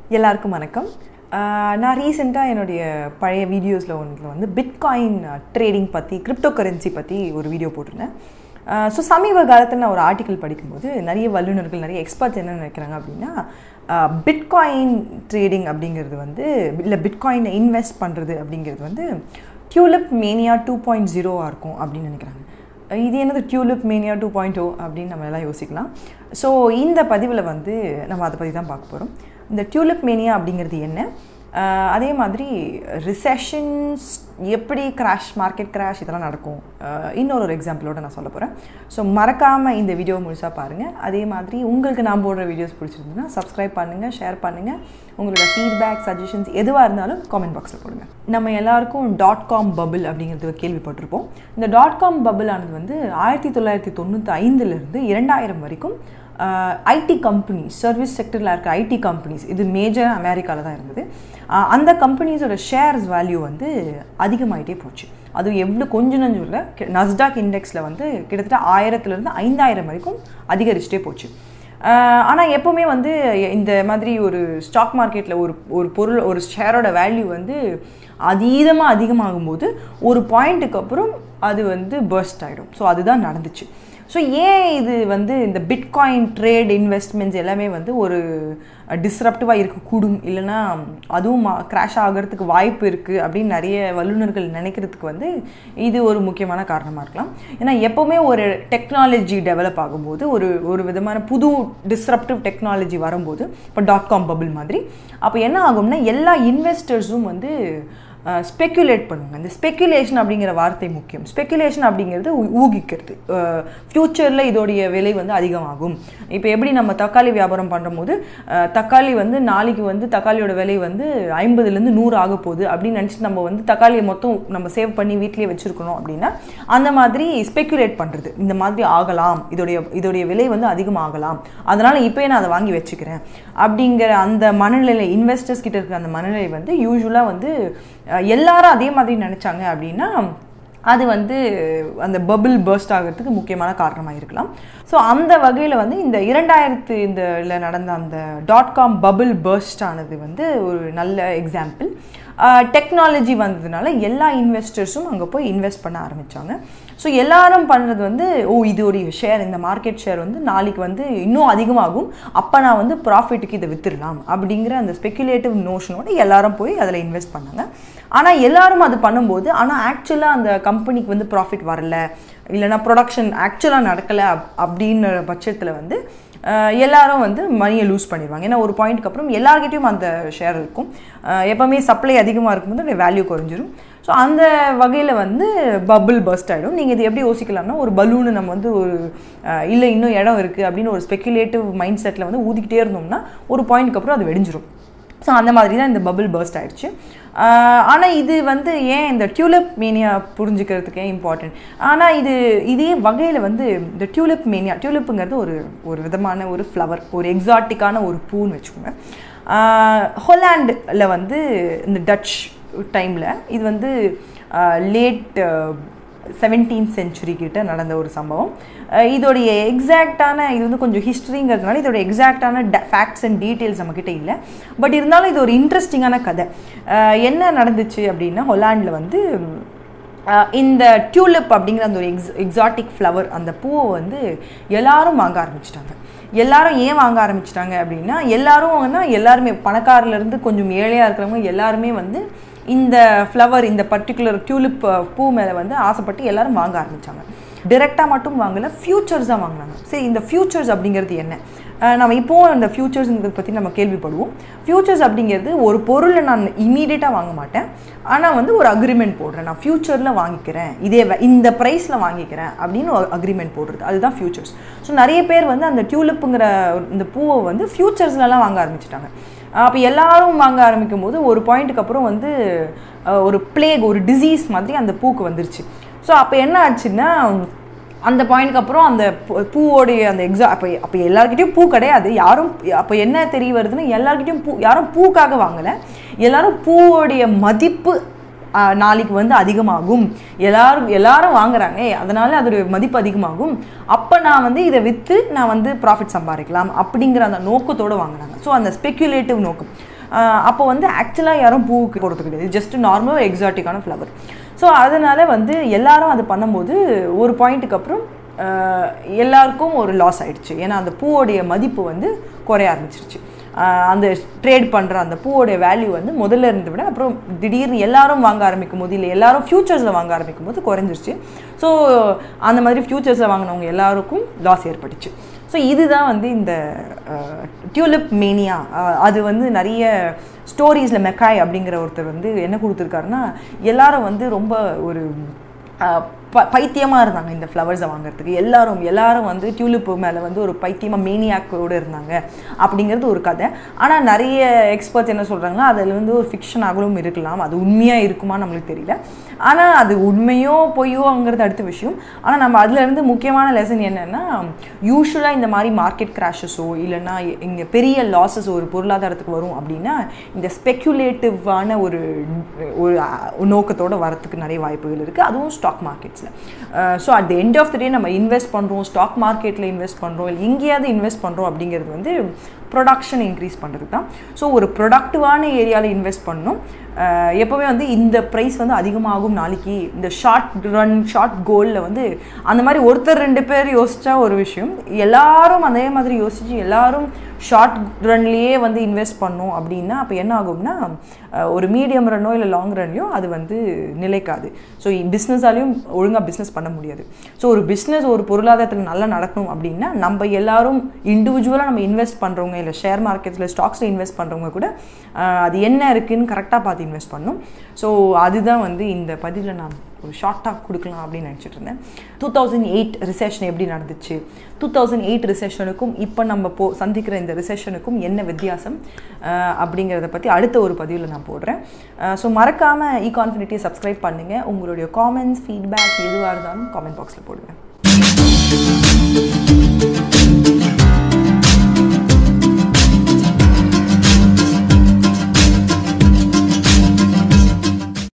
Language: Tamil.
எல்லாருக்கும் வணக்கம் ஆஹ் நான் ரீசெண்டாக என்னுடைய பழைய வீடியோஸில் ஒன்றில் வந்து பிட்காயின் ட்ரேடிங் பற்றி கிரிப்டோ கரன்சி பற்றி ஒரு வீடியோ போட்டிருந்தேன் ஸோ சமீப காலத்தில் நான் ஒரு ஆர்டிக்கல் படிக்கும்போது நிறைய வல்லுநர்கள் நிறைய எக்ஸ்பர்ட்ஸ் என்ன நினைக்கிறாங்க அப்படின்னா பிட்காயின் ட்ரேடிங் அப்படிங்கிறது வந்து இல்லை பிட்காயினை இன்வெஸ்ட் பண்ணுறது அப்படிங்கிறது வந்து டியூலிப் மேனியா டூ பாயிண்ட் ஜீரோவாக இருக்கும் அப்படின்னு நினைக்கிறாங்க இது என்னது tulip mania two point O அப்படின்னு நம்ம எல்லாம் யோசிக்கலாம் ஸோ இந்த பதிவில் வந்து நம்ம அதை பற்றி தான் பார்க்க போகிறோம் இந்த டியூலிப் மேனியா அப்படிங்கிறது என்ன ஆஹ் அதே மாதிரி ரிசெஷன்ஸ் எப்படி கிராஷ் மார்க்கெட் கிராஷ் இதெல்லாம் நடக்கும் ஆஹ் இன்னொரு ஒரு எக்ஸாம்பிளோட நான் சொல்ல போகிறேன் ஸோ மறக்காமல் இந்த வீடியோ முழுசாக பாருங்கள் அதே மாதிரி உங்களுக்கு நான் போடுற வீடியோஸ் பிடிச்சிருந்ததுன்னா சப்ஸ்கிரைப் பண்ணுங்கள் ஷேர் பண்ணுங்கள் உங்களோட ஃபீட்பேக் சஜஷன்ஸ் எதுவாக இருந்தாலும் காமெண்ட் பாக்ஸில் போடுங்க நம்ம எல்லாருக்கும் டாட் காம் பபிள் அப்படிங்கிறது கேள்விப்பட்டிருப்போம் இந்த டாட் காம் பபிள் ஆனது வந்து ஆயிரத்தி தொள்ளாயிரத்தி தொண்ணூற்றி ஐந்துலேருந்து இரண்டாயிரம் வரைக்கும் ஐடி கம்பெனிஸ் சர்வீஸ் செக்டரில் இருக்க ஐடி கம்பெனிஸ் இது மேஜர் அமெரிக்காவில் தான் இருந்தது ஆஹ் அந்த கம்பெனிஸோட ஷேர்ஸ் வேல்யூ வந்து அதிகமாயிட்டே போச்சு அது எவ்வளோ கொஞ்சம் நஞ்சம் இல்லை நஸ்டாக் இண்டெக்ஸில் வந்து கிட்டத்தட்ட ஆயிரத்துலேருந்து ஐந்தாயிரம் வரைக்கும் அதிகரிச்சுட்டே போச்சு ஆனால் எப்போவுமே வந்து இந்த மாதிரி ஒரு ஸ்டாக் மார்க்கெட்டில் ஒரு ஒரு பொருள் ஒரு ஷேரோட வேல்யூ வந்து அதீதமாக அதிகமாகும்போது ஒரு பாயிண்ட்டுக்கு அப்புறம் அது வந்து பர்ஸ்ட் ஆகிடும் ஸோ அதுதான் நடந்துச்சு ஸோ ஏன் இது வந்து இந்த பிட்காயின் ட்ரேட் இன்வெஸ்ட்மெண்ட்ஸ் எல்லாமே வந்து ஒரு டிஸ்ரப்டிவாக இருக்கக்கூடும் இல்லைன்னா அதுவும் கிராஷ் ஆகிறதுக்கு வாய்ப்பு இருக்குது அப்படின்னு நிறைய வல்லுநர்கள் நினைக்கிறதுக்கு வந்து இது ஒரு முக்கியமான காரணமாக இருக்கலாம் ஏன்னா எப்போவுமே ஒரு டெக்னாலஜி டெவலப் ஆகும்போது ஒரு ஒரு விதமான புது டிஸ்ரப்டிவ் டெக்னாலஜி வரும்போது இப்போ டாட் காம் பபிள் மாதிரி அப்போ என்ன ஆகும்னா எல்லா இன்வெஸ்டர்ஸும் வந்து ஸ்பெக்குலேட் பண்ணுவாங்க இந்த ஸ்பெக்குலேஷன் அப்படிங்கிற வார்த்தை முக்கியம் ஸ்பெக்குலேஷன் அப்படிங்கிறது ஊ- ஊகிக்கிறது ஃப்யூச்சரில் இதோடைய விலை வந்து அதிகமாகும் இப்போ எப்படி நம்ம தக்காளி வியாபாரம் பண்ணும்போது அஹ், தக்காளி வந்து நாளைக்கு வந்து தக்காளியோட விலை வந்து ஐம்பதுலேருந்து நூறு ஆக போகுது அப்படின்னு நினச்சிட்டு நம்ம வந்து தக்காளியை மொத்தம் நம்ம சேவ் பண்ணி வீட்டிலேயே வச்சுருக்கணும் அப்படின்னா அந்த மாதிரி ஸ்பெக்குலேட் பண்ணுறது இந்த மாதிரி ஆகலாம் இதோடைய இதோடைய விலை வந்து அதிகமாகலாம் அதனால் இப்போயே நான் அதை வாங்கி வச்சுக்கிறேன் அப்படிங்கிற அந்த மனநிலை இன்வெஸ்டர்ஸ் கிட்ட இருக்கிற அந்த மனநிலை வந்து யூஸ்வலாக வந்து அஹ், எல்லாரும் அதே மாதிரி நினச்சாங்க அப்படின்னா அது வந்து அந்த பபிள் பர்ஸ்ட் ஆகிறதுக்கு முக்கியமான காரணமாக இருக்கலாம் ஸோ அந்த வகையில் வந்து இந்த இரண்டாயிரத்து இந்த ல நடந்த அந்த டாட் காம் பபிள் பர்ஸ்ட் ஆனது வந்து ஒரு நல்ல எக்ஸாம்பிள் டெக்னாலஜி வந்ததுனால எல்லா இன்வெஸ்டர்ஸும் அங்கே போய் இன்வெஸ்ட் பண்ண ஆரம்பித்தாங்க ஸோ எல்லாரும் பண்ணுறது வந்து ஓ இது ஒரு ஷேர் இந்த மார்க்கெட் ஷேர் வந்து நாளைக்கு வந்து இன்னும் அதிகமாகும் அப்போ நான் வந்து ப்ராஃபிட்டுக்கு இதை வித்துடலாம் அப்படிங்கிற அந்த ஸ்பெக்குலேட்டிவ் நோஷனோட எல்லாரும் போய் அதில் இன்வெஸ்ட் பண்ணாங்க ஆனால் எல்லாரும் அது பண்ணும்போது ஆனால் ஆக்சுவலாக அந்த கம்பெனிக்கு வந்து ப்ராஃபிட் வரல இல்லைன்னா ப்ரொடக்ஷன் ஆக்சுவலாக நடக்கலை அப் அப்படின்ற பட்சத்தில் வந்து அஹ், எல்லாரும் வந்து மணியை லூஸ் பண்ணிடுவாங்க ஏன்னா ஒரு பாயிண்ட்க்கு அப்புறம் எல்லார்கிட்டயும் அந்த ஷேர் இருக்கும் அஹ், எப்பவுமே சப்ளை அதிகமாக இருக்கும்போது வேல்யூ குறைஞ்சிரும் ஸோ அந்த வகையில் வந்து பபிள் பர்ஸ்ட் ஆகிடும் நீங்கள் இது எப்படி யோசிக்கலாம்னா ஒரு பலூனு நம்ம வந்து ஒரு அஹ், இல்லை இன்னும் இடம் இருக்குது அப்படின்னு ஒரு ஸ்பெக்குலேட்டிவ் மைண்ட் செட்டில் வந்து ஊதிக்கிட்டே இருந்தோம்னா ஒரு பாயிண்ட்க்கு அப்புறம் அது வெடிஞ்சிரும் ஸோ அந்த மாதிரி தான் இந்த பபிள் பர்ஸ்ட் ஆயிடுச்சு ஆனால் இது வந்து ஏன் இந்த டியூலிப் மேனியா புரிஞ்சுக்கிறதுக்கு ஏன் இம்பார்ட்டன்ட் ஆனால் இது இதே வகையில் வந்து இந்த டியூலிப் மேனியா டியூலிப்புங்கிறது ஒரு ஒரு விதமான ஒரு ஃப்ளவர் ஒரு எக்ஸாட்டிக்கான ஒரு பூன்னு வச்சுக்கோங்க ஹொலாண்டில் வந்து இந்த டச் டைமில் இது வந்து லேட் செவன்டீன் சென்ச்சுரி கிட்ட நடந்த ஒரு சம்பவம் அஹ் இதோடைய எக்ஸாக்டான இது வந்து கொஞ்சம் ஹிஸ்ட்ரிங்கிறதுனால இதோட எக்ஸாக்டான ஃபேக்ட்ஸ் அண்ட் டீட்டெயில்ஸ் நம்மக்கிட்ட இல்லை பட் இருந்தாலும் இது ஒரு இன்ட்ரெஸ்டிங்கான கதை அஹ் என்ன நடந்துச்சு அப்படின்னா ஹொலாண்டில் வந்து அஹ் இந்த டியூலிப் அப்படிங்கிற அந்த ஒரு எக்ஸ் எக்ஸாட்டிக் ஃப்ளவர் அந்த பூவை வந்து எல்லாரும் வாங்க ஆரம்பிச்சிட்டாங்க எல்லாரும் ஏன் வாங்க ஆரம்பிச்சிட்டாங்க அப்படின்னா எல்லாரும் வாங்கினா எல்லாருமே பணக்காரிலேருந்து கொஞ்சம் ஏழையாக இருக்கிறவங்க எல்லாருமே வந்து இந்த ஃப்ளவர் இந்த பர்டிகுலர் டியூலிப் பூ மேலே வந்து ஆசைப்பட்டு எல்லாரும் வாங்க ஆரம்பித்தாங்க டிரெக்டாக மட்டும் வாங்கல ஃபியூச்சர்ஸாக வாங்கினாங்க சரி இந்த ஃபியூச்சர்ஸ் அப்படிங்கிறது என்ன அஹ் நம்ம இப்போ இந்த ஃபியூச்சர்ஸுங்கிறத பற்றி நம்ம கேள்விப்படுவோம் ஃபியூச்சர்ஸ் அப்படிங்கிறது ஒரு பொருளை நான் இமீடியட்டாக வாங்க மாட்டேன் ஆனால் வந்து ஒரு அக்ரிமெண்ட் போடுறேன் நான் ஃபியூச்சரில் வாங்கிக்கிறேன் இதே வ- இந்த ப்ரைஸில் வாங்கிக்கிறேன் அப்படின்னு ஒரு அக்ரிமெண்ட் போடுறது அதுதான் ஃபியூச்சர்ஸ் ஸோ நிறைய பேர் வந்து அந்த டியூலிப்புங்கிற இந்த பூவை வந்து ஃபியூச்சர்ஸ்லலாம் வாங்க ஆரம்பிச்சிட்டாங்க அப்போ எல்லாரும் வாங்க ஆரம்பிக்கும் போது ஒரு பாயிண்ட்டுக்கு அப்புறம் வந்து அஹ், ஒரு பிளேக் ஒரு டிசீஸ் மாதிரி அந்த பூக்கு வந்துருச்சு ஸோ அப்போ என்ன ஆச்சுன்னா அந்த பாயிண்ட்க்கு அப்புறம் அந்த பூ- பூவோடைய அந்த எக்ஸா அப்போ அப்போ எல்லாருக்கிட்டையும் பூ கிடையாது யாரும் அப்போ என்ன தெரிய வருதுன்னா எல்லாருக்கிட்டையும் பூ யாரும் பூக்காக வாங்கலை எல்லாரும் பூவோடைய மதிப்பு ஆ, நாளைக்கு வந்து அதிகமாகும் எல்லாரும் எல்லாரும் வாங்குறாங்க அதனால அதோட மதிப்பு அதிகமாகும் அப்போ நான் வந்து இதை விற்று நான் வந்து ப்ராஃபிட் சம்பாதிக்கலாம் அப்படிங்கிற அந்த நோக்கத்தோடு வாங்குறாங்க ஸோ அந்த ஸ்பெக்குலேட்டிவ் நோக்கம் அப்போ வந்து ஆக்சுவலாக யாரும் பூவுக்கு போகிறது கிடையாது ஜஸ்ட் நார்மல் எக்ஸாட்டிக்கான ஃப்ளவர் ஸோ அதனால் வந்து எல்லாரும் அது பண்ணும்போது ஒரு பாயிண்ட்டுக்கு அப்புறம் ஆஹ், எல்லாருக்கும் ஒரு லாஸ் ஆயிடுச்சு ஏன்னா அந்த பூவோடைய மதிப்பு வந்து குறைய ஆரம்பிச்சிருச்சு ஆஹ் அந்த ட்ரேட் பண்ணுற அந்த பூவோடைய வேல்யூ வந்து முதல்ல இருந்த விட அப்புறம் திடீர்னு எல்லாரும் வாங்க ஆரம்பிக்கும் போது இல்லை எல்லாரும் ஃபியூச்சர்ஸில் வாங்க ஆரம்பிக்கும் போது குறைஞ்சிருச்சு ஸோ அந்த மாதிரி ஃபியூச்சர்ஸில் வாங்கினவங்க எல்லாருக்கும் லாஸ் ஏற்பட்டுச்சு ஸோ இதுதான் வந்து இந்த டியூலிப் மேனியா அது வந்து நிறைய ஸ்டோரிஸில் மெக்காய் அப்படிங்கிற ஒருத்தர் வந்து என்ன கொடுத்துருக்காருன்னா எல்லாரும் வந்து ரொம்ப ஒரு ஆஹ் ப பைத்தியமாக இருந்தாங்க இந்த ஃப்ளவர்ஸை வாங்குறதுக்கு எல்லாரும் எல்லாரும் வந்து டியூலிப் மேலே வந்து ஒரு பைத்தியமாக மேனியாக்கோடு இருந்தாங்க அப்படிங்கிறது ஒரு கதை ஆனால் நிறைய எக்ஸ்பர்ட்ஸ் என்ன சொல்கிறாங்கன்னா அதில் வந்து ஒரு ஃபிக்ஷன் ஆகவும் இருக்கலாம் அது உண்மையாக இருக்குமா நம்மளுக்கு தெரியல ஆனால் அது உண்மையோ பொய்யோங்கிறது அடுத்த விஷயம் ஆனால் நம்ம அதுலேருந்து முக்கியமான லெசன் என்னென்னா யூஸ்வலாக இந்த மாதிரி மார்க்கெட் கிராஷஸோ இல்லைன்னா இங்கே பெரிய லாஸஸ் ஒரு பொருளாதாரத்துக்கு வரும் அப்படின்னா இந்த ஸ்பெக்குலேட்டிவான ஒரு ஒரு நோக்கத்தோடு வரத்துக்கு நிறைய வாய்ப்புகள் இருக்குது அதுவும் ஸ்டாக் மார்க்கெட்ஸில் so at the end of the day நம்ம இன்வெஸ்ட் பண்ணுறோம் ஸ்டாக் மார்க்கெட்டில் இன்வெஸ்ட் பண்ணுறோம் இல்லை எங்கேயாவது இன்வெஸ்ட் பண்ணுறோம் அப்படிங்கிறது வந்து ப்ரொடக்ஷன் இன்க்ரீஸ் பண்ணுறது தான் ஸோ ஒரு ப்ரொடக்டிவான ஏரியாவில் இன்வெஸ்ட் பண்ணணும் அஹ் எப்போவுமே வந்து இந்த ப்ரைஸ் வந்து அதிகமாகும் நாளைக்கு இந்த ஷார்ட் ரன் ஷார்ட் கோலில் வந்து அந்த மாதிரி ஒருத்தர் ரெண்டு பேர் யோசிச்சா ஒரு விஷயம் எல்லாரும் அதே மாதிரி யோசிச்சு எல்லாரும் ஷார்ட் ரன்லேயே வந்து இன்வெஸ்ட் பண்ணோம் அப்படின்னா அப்போ என்ன ஆகும்னா அஹ் ஒரு மீடியம் ரன்னோ இல்லை லாங் ரன்லையோ அது வந்து நிலைக்காது ஸோ பிஸ்னஸாலையும் ஒழுங்காக பிஸ்னஸ் பண்ண முடியாது ஸோ ஒரு பிஸ்னஸ் ஒரு பொருளாதாரத்தில் நல்லா நடக்கணும் அப்படின்னா நம்ம எல்லாரும் இண்டிவிஜுவலாக நம்ம இன்வெஸ்ட் பண்ணுறவங்க இல்லை ஷேர் மார்க்கெட்ஸில் ஸ்டாக்ஸில் இன்வெஸ்ட் பண்ணுறவங்க கூட அஹ் அது என்ன இருக்குன்னு கரெக்டாக பார்த்து இன்வெஸ்ட் பண்ணணும் ஸோ அதுதான் வந்து இந்த பதிவில் நான் ஒரு ஷார்ட்டாக கொடுக்கலாம் அப்படின்னு நினச்சிட்டு இருந்தேன் டூ தௌசண்ட் எயிட் ரிசெஷன் எப்படி நடந்துச்சு டூ தௌசண்ட் எயிட் ரிசெஷனுக்கும் இப்போ நம்ம போ சந்திக்கிற இந்த ரிசெஷனுக்கும் என்ன வித்தியாசம் அஹ் அப்படிங்கிறத பற்றி அடுத்த ஒரு பதிவில் நான் போடுறேன் ஸோ மறக்காமல் இ கான்ஃபினிட்டியை சப்ஸ்கிரைப் பண்ணுங்கள் உங்களுடைய காமெண்ட்ஸ் ஃபீட்பேக் எதுவாக இருந்தாலும் காமெண்ட் பாக்ஸில் போடுங்க